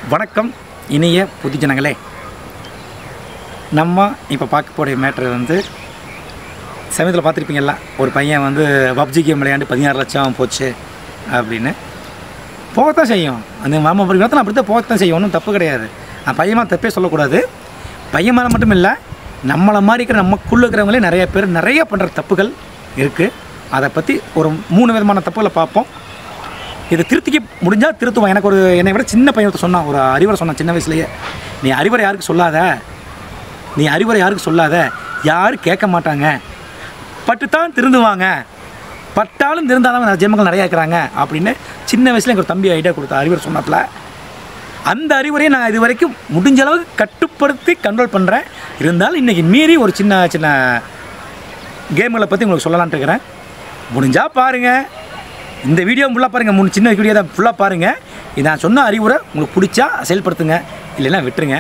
வணக்கம் இனிய புதுஜனங்களே நம்ம இப்போ பார்க்க போகிற மேட்ரு வந்து சமயத்தில் பார்த்துருப்பீங்கல்ல ஒரு பையன் வந்து பப்ஜி கேம் விளையாண்டு பதினாறு லட்சம் போச்சு அப்படின்னு போகத்தான் செய்யும் அந்த மாமா படிக்கிறத அப்படி தான் போகத்தான் செய்யும் ஒன்றும் தப்பு கிடையாது அந்த பையன் தப்பே சொல்லக்கூடாது பையன் மேலே மட்டும் இல்லை நம்மளை மாதிரி இருக்கிற நமக்குள்ளே இருக்கிறவங்களே நிறைய பேர் நிறைய பண்ணுற தப்புகள் இருக்குது அதை பற்றி ஒரு மூணு விதமான தப்புகளை பார்ப்போம் இதை திருத்திக்க முடிஞ்சால் திருத்துவோம் எனக்கு ஒரு என்னை விட சின்ன பையன் ஒருத்தன் சொன்னான் ஒரு அறிவுரை சொன்னான் சின்ன வயசுலேயே நீ அறிவுரை யாருக்கு சொல்லாத நீ அறிவுரை யாருக்கு சொல்லாத யாரும் கேட்க மாட்டாங்க பட்டுத்தான் திருந்துவாங்க பட்டாலும் திருந்தாதான் ஜென்மங்கள் நிறையா இருக்கிறாங்க அப்படின்னு சின்ன வயசில் எனக்கு ஒரு தம்பி ஐடியா கொடுத்த அறிவுரை சொன்னாப்புல அந்த அறிவுரையை நான் இது வரைக்கும் முடிஞ்ச அளவுக்கு கட்டுப்படுத்தி கண்ட்ரோல் பண்ணுறேன் இருந்தாலும் இன்றைக்கி மீறி ஒரு சின்ன சின்ன கேம்களை பற்றி உங்களுக்கு சொல்லலான்ட்டு இருக்கிறேன் முடிஞ்சால் பாருங்கள் இந்த வீடியோ ஃபுல்லாக பாருங்கள் மூணு சின்ன வீடியோ தான் ஃபுல்லாக பாருங்கள் இது நான் சொன்ன அறிவுரை உங்களுக்கு பிடிச்சா செயல்படுத்துங்க இல்லைன்னா விட்டுருங்க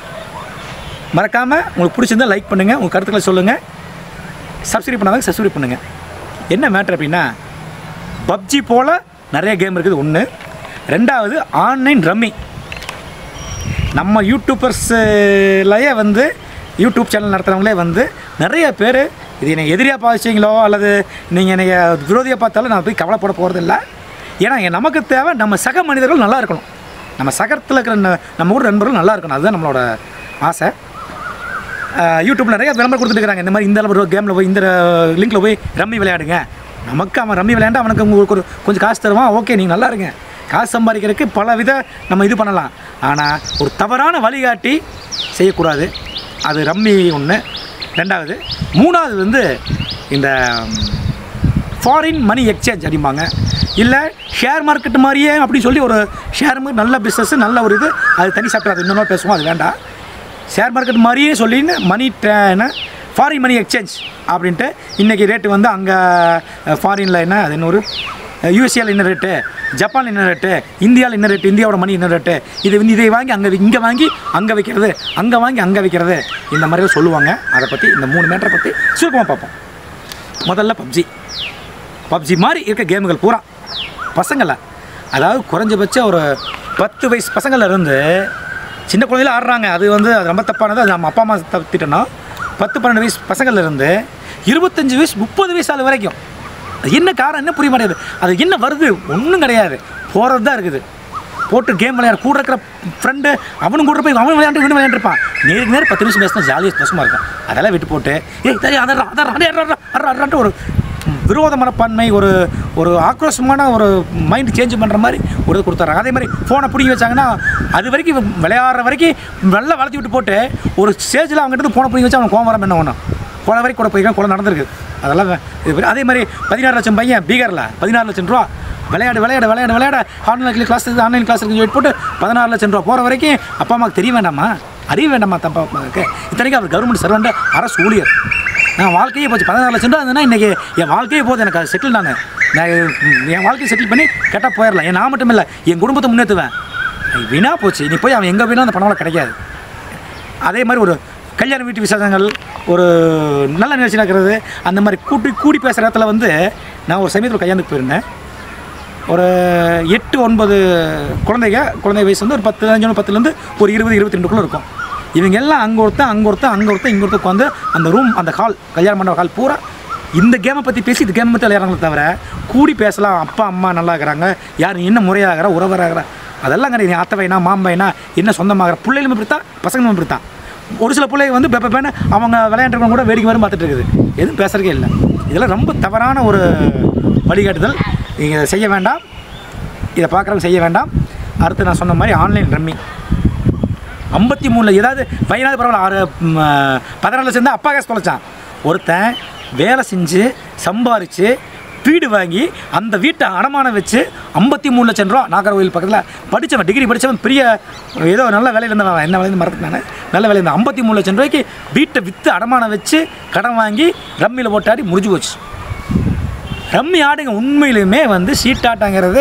மறக்காமல் உங்களுக்கு பிடிச்சிருந்தா லைக் பண்ணுங்கள் உங்கள் கருத்துக்களை சொல்லுங்கள் சப்ஸ்கிரைப் பண்ணாதான் சப்ஸ்கிரைப் பண்ணுங்கள் என்ன மேட்ரு அப்படின்னா பப்ஜி போல் நிறைய கேம் இருக்குது ஒன்று ரெண்டாவது ஆன்லைன் ரம்மி நம்ம யூடியூபர்ஸ்லயே வந்து யூடியூப் சேனல் நடத்துகிறவங்களே வந்து நிறைய பேர் இது என்னை எதிரியாக பாதிச்சிங்களோ அல்லது நீங்கள் என்னை விரோதியாக பார்த்தாலும் நான் போய் கவலைப்பட போகிறதில்ல ஏன்னா இங்க நமக்கு தேவை நம்ம சக மனிதர்கள் நல்லா இருக்கணும் நம்ம சகத்தில் இருக்கிற ந- நம்ம ஊர் நண்பர்கள் நல்லா இருக்கணும் அதுதான் நம்மளோட ஆசை யூடியூப்பில் நிறைய விளம்பரம் கொடுத்துட்டு இருக்காங்க இந்த மாதிரி இந்த அளவு கேமில் போய் இந்த லிங்க்கில் போய் ரம்மி விளையாடுங்க நமக்கு அவன் ரம்மி விளையாண்டா அவனுக்கு உங்களுக்கு ஒரு கொஞ்சம் காசு தருவான் ஓகே நீங்கள் நல்லா இருங்க காசு சம்பாதிக்கிறதுக்கு பல வித நம்ம இது பண்ணலாம் ஆனால் ஒரு தவறான வழிகாட்டி செய்யக்கூடாது அது ரம்மி ஒன்று ரெண்டாவது மூணாவது வந்து இந்த ஃபாரின் மணி எக்ஸ்சேஞ்ச் அப்படிம்பாங்க இல்லை ஷேர் மார்க்கெட் மாதிரியே அப்படின்னு சொல்லி ஒரு ஷேர் மார்க்கெட் நல்ல பிஸ்னஸ் நல்ல ஒரு இது அது தனி சாப்பிட்டு அது இன்னொரு பேசுவோம் அது வேண்டாம் ஷேர் மார்க்கெட் மாதிரியே சொல்லின்னு மணி என்ன ஃபாரின் மணி எக்ஸ்சேஞ்ச் அப்படின்ட்டு இன்றைக்கி ரேட்டு வந்து அங்கே ஃபாரினில் என்ன அது இன்னொரு யூஎஸ்ஏல என்ன ரேட்டு ஜப்பான் என்ன ரேட்டு இந்தியாவில் என்ன ரேட்டு இந்தியாவோட மணி என்ன ரேட்டு இது வந்து இதை வாங்கி அங்கே இங்கே வாங்கி அங்கே வைக்கிறது அங்கே வாங்கி அங்கே வைக்கிறது இந்த மாதிரிலாம் சொல்லுவாங்க அதை பற்றி இந்த மூணு மேட்டரை பற்றி சுருக்கமாக பார்ப்போம் முதல்ல பப்ஜி பப்ஜி மாதிரி இருக்க கேமுகள் பூரா பசங்கள அதாவது குறைஞ்சபட்சம் ஒரு பத்து வயசு பசங்கள்ல இருந்து சின்ன குழந்தையில ஆடுறாங்க அது வந்து அது ரொம்ப தப்பானது அது நம்ம அப்பா அம்மா தப்பிட்டோன்னா பத்து பன்னெண்டு வயசு பசங்கள்ல இருந்து இருபத்தஞ்சி வயசு முப்பது வயசு ஆள் வரைக்கும் அது என்ன காரணம் என்ன புரிய மாட்டேங்குது அது என்ன வருது ஒன்றும் கிடையாது போகிறது தான் இருக்குது போட்டு கேம் விளையாட கூட இருக்கிற ஃப்ரெண்டு அவனும் கூட போய் அவன் விளையாண்டு இவனு விளையாண்டுருப்பான் நேருக்கு நேரம் பத்து நிமிஷம் பேசினா ஜாலியாக சந்தோஷமாக இருக்கும் அதெல்லாம் விட்டு போட்டு ஏய் தரி அதை அதை ஒரு விரோத மனப்பான்மை ஒரு ஒரு ஆக்ரோஷமான ஒரு மைண்ட் சேஞ்ச் பண்ணுற மாதிரி ஒரு இது கொடுத்துட்றாங்க அதே மாதிரி ஃபோனை பிடிங்கி வச்சாங்கன்னா அது வரைக்கும் இவன் விளையாடுற வரைக்கும் நல்லா வளர்த்தி விட்டு போட்டு ஒரு ஸ்டேஜில் அவங்ககிட்ட போனை பிடிங்கி வச்சா அவன் கோவம் வராம என்ன ஒன்றும் போன வரைக்கும் கூட போயிருக்கான் கூட நடந்திருக்கு அதெல்லாம் வே- இது மாதிரி- அதே மாதிரி பதினாறு லட்சம் பையன் பீகாரில் பதினாறு லட்சம் ரூபா விளையாடு விளையாடு விளையாடு விளையாட ஆன்லைன் கிளாஸ் இருக்குது ஆன்லைன் கிளாஸ் இருக்குன்னு சொல்லிட்டு போட்டு பதினாறு லட்சம் ரூபா போகிற வரைக்கும் அப்பா அம்மாவுக்கு தெரிய வேண்டாமா அறிய வேண்டாமா தப்பா அம்மாவுக்கு இத்தனைக்கும் அவர் கவர்மெண்ட் சர்வெண்ட் அரசு ஊழியர் நான் வாழ்க்கையே போச்சு பதினாறு லட்சம் ரூபா இருந்ததுன்னா இன்றைக்கி என் வாழ்க்கையே போகுது எனக்கு அது செட்டில் நான் நான் என் வாழ்க்கையை செட்டில் பண்ணி கரெக்டாக போயிடலாம் ஏன் நான் மட்டும் இல்லை என் குடும்பத்தை முன்னேற்றுவேன் வீணா போச்சு நீ போய் அவன் எங்கே போயினா அந்த பணம் கிடைக்காது அதே மாதிரி ஒரு கல்யாண வீட்டு விசேஷங்கள் ஒரு நல்ல நிகழ்ச்சி நடக்கிறது அந்த மாதிரி கூட்டி கூடி பேசுகிற இடத்துல வந்து நான் ஒரு சமயத்தில் கல்யாணத்துக்கு போயிருந்தேன் ஒரு எட்டு ஒன்பது குழந்தைங்க குழந்தை வயசு வந்து ஒரு பத்து அஞ்சு பத்துலேருந்து ஒரு இருபது இருபத்தி ரெண்டுக்குள்ளே இருக்கும் இவங்க எல்லாம் அங்கே ஒருத்தன் அங்கே ஒருத்தன் அங்கே ஒருத்தன் இங்கே ஒருத்தன் உட்காந்து அந்த ரூம் அந்த ஹால் கல்யாண மண்டப ஹால் பூரா இந்த கேமை பற்றி பேசி இந்த கேமை பற்றி விளையாடுறாங்களே தவிர கூடி பேசலாம் அப்பா அம்மா நல்லா இருக்கிறாங்க யார் என்ன முறையாகிறா உறவராகிறா அதெல்லாம் கிடையாது நீ அத்தவைனா மாம்பைனா என்ன சொந்தமாகிற பிள்ளைகளும் இப்படித்தான் பசங்களும் இப்படித்தான் ஒரு சில பிள்ளைங்க வந்து பெப்ப பேன அவங்க விளையாண்டுறவங்க கூட வேடிக்கை வரும் பார்த்துட்டு இருக்குது எதுவும் பேசுறதுக்கே இல்லை இதெல்லாம் ரொம்ப தவறான ஒரு வழிகாட்டுதல் நீங்கள் செய்ய வேண்டாம் இதை பார்க்குறவங்க செய்ய வேண்டாம் அடுத்து நான் சொன்ன மாதிரி ஆன்லைன் ரம்மி ஐம்பத்தி மூணில் ஏதாவது பையனாவது பரவாயில்ல ஆறு ம், பதினாறு லட்சம் இருந்தால் அப்பா காசு தொலைச்சான் ஒருத்தன் வேலை செஞ்சு சம்பாரித்து வீடு வாங்கி அந்த வீட்டை அடமானம் வச்சு ஐம்பத்தி மூணு லட்சம் ரூபா நாகர்கோவில் பக்கத்தில் படித்தவன் டிகிரி படித்தவன் பெரிய ஏதோ நல்ல வேலையில் இருந்தவன் என்ன வேலையில் மறந்துட்டு நான் நல்ல வேலையில் இருந்தேன் ஐம்பத்தி மூணு லட்சம் ரூபாய்க்கு வீட்டை விற்று அடமானம் வச்சு கடன் வாங்கி ரம்மியில் போட்டாடி முடிஞ்சு போச்சு ரம்மி ஆடுங்க உண்மையிலுமே வந்து சீட்டாட்டங்கிறது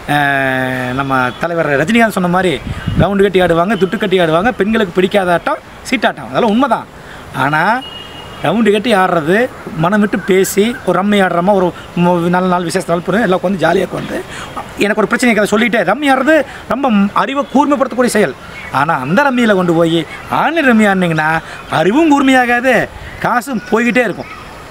அஹ், நம்ம தலைவர் ரஜினிகாந்த் சொன்ன மாதிரி ரவுண்டு கட்டி ஆடுவாங்க துட்டு கட்டி ஆடுவாங்க பெண்களுக்கு பிடிக்காத ஆட்டம் சீட்டாட்டம் அதெல்லாம் உண்மைதான் ஆனால் ரவுண்டு கட்டி ஆடுறது மனம் விட்டு பேசி ஒரு ரம்மி ஆடுறோமா ஒரு ம- நல்ல நாள் விசேஷ நாள் போகிறோம் எல்லாம் உட்காந்து ஜாலியாக உட்காந்து எனக்கு ஒரு பிரச்சனை கதை சொல்லிட்டே ரம்மி ஆடுறது ரொம்ப ம்- அறிவை கூர்மைப்படுத்தக்கூடிய செயல் ஆனால் அந்த ரம்மியில் கொண்டு போய் ஆன்லைன் ரம்மி ஆடினீங்கன்னா அறிவும் கூர்மையாகாது காசும் போய்கிட்டே இருக்கும்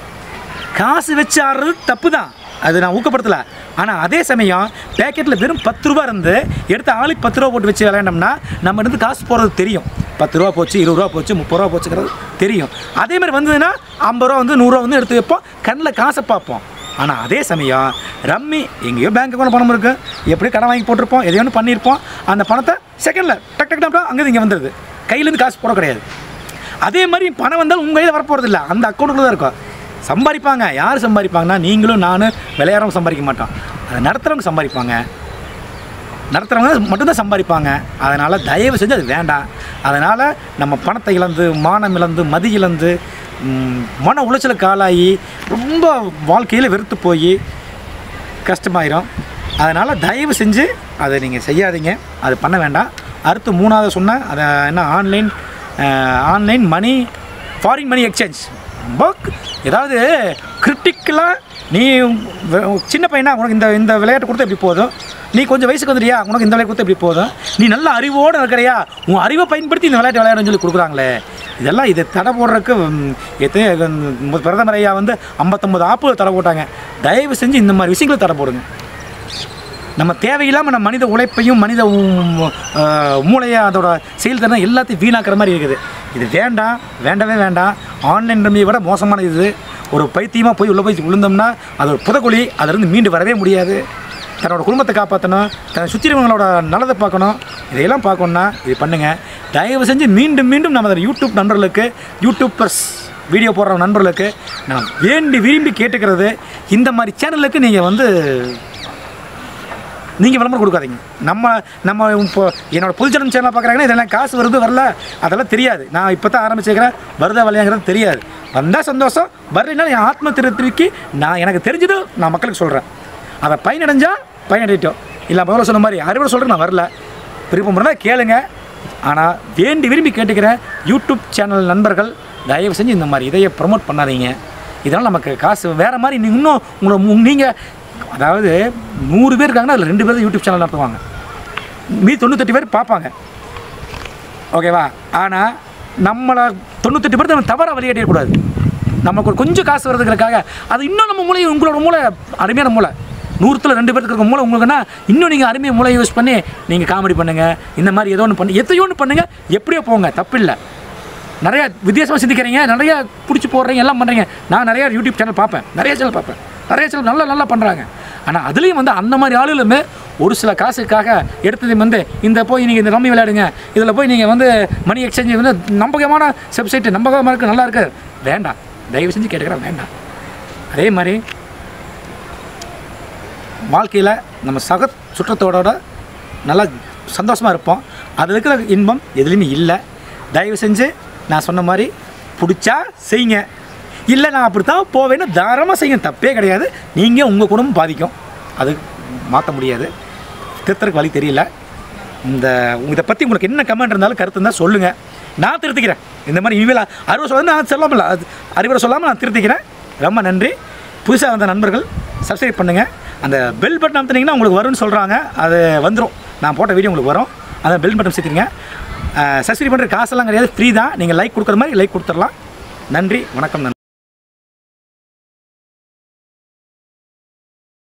காசு வச்சு ஆடுறது தப்பு தான் அது நான் ஊக்கப்படுத்தலை ஆனால் அதே சமயம் பேக்கெட்டில் வெறும் பத்து ரூபா இருந்து எடுத்து ஆளுக்கு பத்து ரூபா போட்டு வச்சு விளையாண்டோம்னா நம்ம இருந்து காசு போகிறது தெரியும் பத்து ரூபா போச்சு இருபது ரூபா போச்சு முப்பது ரூபா போச்சுங்கிறது தெரியும் அதே மாதிரி வந்ததுன்னா ஐம்பது ரூபா வந்து நூறுரூவா வந்து எடுத்து வைப்போம் கண்ணில் காசை பார்ப்போம் ஆனால் அதே சமயம் ரம்மி எங்கேயோ பேங்க் அக்கௌண்ட் பணம் இருக்குது எப்படி கடன் வாங்கி போட்டிருப்போம் எதையோ ஒன்று பண்ணியிருப்போம் அந்த பணத்தை செகண்டில் டக் டக் டக் அங்கே இங்கே வந்துடுது கையிலேருந்து காசு போட கிடையாது அதே மாதிரி பணம் வந்தால் உங்கள் கையில் வரப்போகிறது இல்லை அந்த அக்கௌண்ட்டுக்குள்ள தான் இருக்கும் சம்பாதிப்பாங்க யார் சம்பாதிப்பாங்கன்னா நீங்களும் நானும் விளையாடுறவங்க சம்பாதிக்க மாட்டோம் அதை நடத்துகிறவங்க சம்பாதிப்பாங்க நடத்துகிறவங்க மட்டும்தான் சம்பாதிப்பாங்க அதனால் தயவு செஞ்சு அது வேண்டாம் அதனால் நம்ம பணத்தை இழந்து மானம் இழந்து மதி இழந்து ம், மன உளைச்சலுக்கு ஆளாகி ரொம்ப வாழ்க்கையில் வெறுத்து போய் கஷ்டமாயிரும் அதனால் தயவு செஞ்சு அதை நீங்கள் செய்யாதீங்க அது பண்ண வேண்டாம் அடுத்து மூணாவது சொன்ன அதை என்ன online online money foreign money exchange ரொம்ப ஏதாவது கிரிட்டிக்கலாக நீ வெ- சின்ன பையனா உனக்கு இந்த இந்த விளையாட்டு கொடுத்தா எப்படி போதும் நீ கொஞ்சம் வயசுக்கு வந்துறியா உனக்கு இந்த விளையாட்டு கொடுத்தா எப்படி போதும் நீ நல்ல அறிவோடு இருக்கிறியா உன் அறிவை பயன்படுத்தி இந்த விளையாட்டு விளையாடுன்னு சொல்லி கொடுக்குறாங்களே இதெல்லாம் இதை தடை போடுறதுக்கு ம், எத்தனை ம், பிரதமர் ஐயா வந்து ஐம்பத்தொம்பது ஆப்பு தடை போட்டாங்க தயவு செஞ்சு இந்த மாதிரி விஷயங்களை தடை போடுங்க நம்ம தேவையில்லாமல் நம்ம மனித உழைப்பையும் மனித உம், ஆஹ், மூளையை அதோட செயல்திறனை எல்லாத்தையும் வீணாக்குற மாதிரி இருக்குது இது வேண்டாம் வேண்டவே வேண்டாம் ஆன்லைன் ரம்மியை விட மோசமானது இது ஒரு பைத்தியமாக போய் உள்ளே போய் விழுந்தோம்னா அது ஒரு புதக்குழி அதிலிருந்து மீண்டு வரவே முடியாது தன்னோட குடும்பத்தை காப்பாற்றணும் தன் சுற்றினவங்களோட நல்லதை பார்க்கணும் இதையெல்லாம் பார்க்கணுன்னா இது பண்ணுங்கள் தயவு செஞ்சு மீண்டும் மீண்டும் நமது யூடியூப் நண்பர்களுக்கு யூடியூப்பர்ஸ் வீடியோ போடுற நண்பர்களுக்கு நான் வேண்டி விரும்பி கேட்டுக்கிறது இந்த மாதிரி சேனலுக்கு நீங்கள் வந்து நீங்கள் விளம்பரம் கொடுக்காதீங்க நம்ம நம்ம இப்போ என்னோட பொதுச்சனம் சேனல் பார்க்குறாங்கன்னா இதெல்லாம் காசு வருது வரல அதெல்லாம் தெரியாது நான் இப்போ தான் ஆரம்பிச்சிருக்கிறேன் வருதா வரலையாங்கிறது தெரியாது வந்தால் சந்தோஷம் வரலைன்னா என் ஆத்ம திருப்திக்கு நான் எனக்கு தெரிஞ்சது நான் மக்களுக்கு சொல்கிறேன் அதை பயனடைஞ்சா பயனடைட்டோம் இல்லை முதல்ல சொன்ன மாதிரி அறிவுரை சொல்கிறேன் நான் வரல விருப்பம் இருந்தால் கேளுங்க ஆனால் வேண்டி விரும்பி கேட்டுக்கிறேன் யூடியூப் சேனல் நண்பர்கள் தயவு செஞ்சு இந்த மாதிரி இதையை ப்ரொமோட் பண்ணாதீங்க இதனால் நமக்கு காசு வேறு மாதிரி நீ இன்னும் உங்களை நீங்கள் அதாவது நூறு பேர் இருக்காங்கன்னா அதில் ரெண்டு பேர் தான் யூடியூப் சேனல் நடத்துவாங்க மீதி தொண்ணூத்தெட்டு பேர் பார்ப்பாங்க ஓகேவா ஆனால் நம்மளை தொண்ணூத்தெட்டு பேர் நம்ம தவறாக வெளியேற்றக்கூடாது நமக்கு ஒரு கொஞ்சம் காசு வருதுங்கிறதுக்காக அது இன்னும் நம்ம மூளை உங்களோட மூளை அருமையான மூளை நூறுத்தில் ரெண்டு பேருக்கு இருக்க மூளை உங்களுக்குன்னா இன்னும் நீங்கள் அருமையாக மூளை யூஸ் பண்ணி நீங்கள் காமெடி பண்ணுங்கள் இந்த மாதிரி ஏதோ ஒன்று பண்ணி எத்தையோ ஒன்று பண்ணுங்கள் எப்படியோ போங்க தப்பில்லை நிறைய வித்தியாசமாக சிந்திக்கிறீங்க நிறைய பிடிச்சி போடுறீங்க எல்லாம் பண்ணுறீங்க நான் நிறைய யூடியூப் சேனல் பார்ப்பேன் நிறைய சேனல் பார்ப்பேன் நிறைய சேனல் நல்லா நல்லா பண்ணுறாங்க ஆனால் அதுலேயும் வந்து அந்த மாதிரி ஆளுகளுமே ஒரு சில காசுக்காக எடுத்தது வந்து இந்த போய் நீங்கள் இந்த ரம்மி விளையாடுங்க இதில் போய் நீங்கள் வந்து மணி எக்ஸ்சேஞ்ச் வந்து நம்பகமான வெப்சைட்டு நம்பகமாக இருக்குது நல்லா இருக்குது வேண்டாம் தயவு செஞ்சு கேட்டுக்கிறேன் வேண்டாம் அதே மாதிரி வாழ்க்கையில் நம்ம சக சுற்றத்தோட நல்லா சந்தோஷமாக இருப்போம் அது இருக்கிற இன்பம் எதுலேயுமே இல்லை தயவு செஞ்சு நான் சொன்ன மாதிரி பிடிச்சா செய்யுங்க இல்லை நான் அப்படி தான் போவேன்னு தாராளமாக செய்யுங்க தப்பே கிடையாது நீங்கள் உங்கள் குடும்பம் பாதிக்கும் அது மாற்ற முடியாது திருத்தருக்கு வழி தெரியல இந்த இதை பற்றி உங்களுக்கு என்ன கமெண்ட் இருந்தாலும் கருத்து இருந்தால் சொல்லுங்கள் நான் திருத்திக்கிறேன் இந்த மாதிரி இனிமேல் அறிவுரை சொல்ல நான் சொல்லாமல் அது அறிவுரை சொல்லாமல் நான் திருத்திக்கிறேன் ரொம்ப நன்றி புதுசாக வந்த நண்பர்கள் சப்ஸ்கிரைப் பண்ணுங்கள் அந்த பெல் பட்டன் அமுத்துனீங்கன்னா உங்களுக்கு வரும்னு சொல்கிறாங்க அது வந்துடும் நான் போட்ட வீடியோ உங்களுக்கு வரும் அந்த பெல் பட்டன் சேர்த்துருங்க சப்ஸ்கிரைப் பண்ணுற காசெல்லாம் கிடையாது ஃப்ரீ தான் நீங்கள் லைக் கொடுக்குற மாதிரி லைக் கொடுத்துடலாம் நன்றி வணக்கம் நன்றி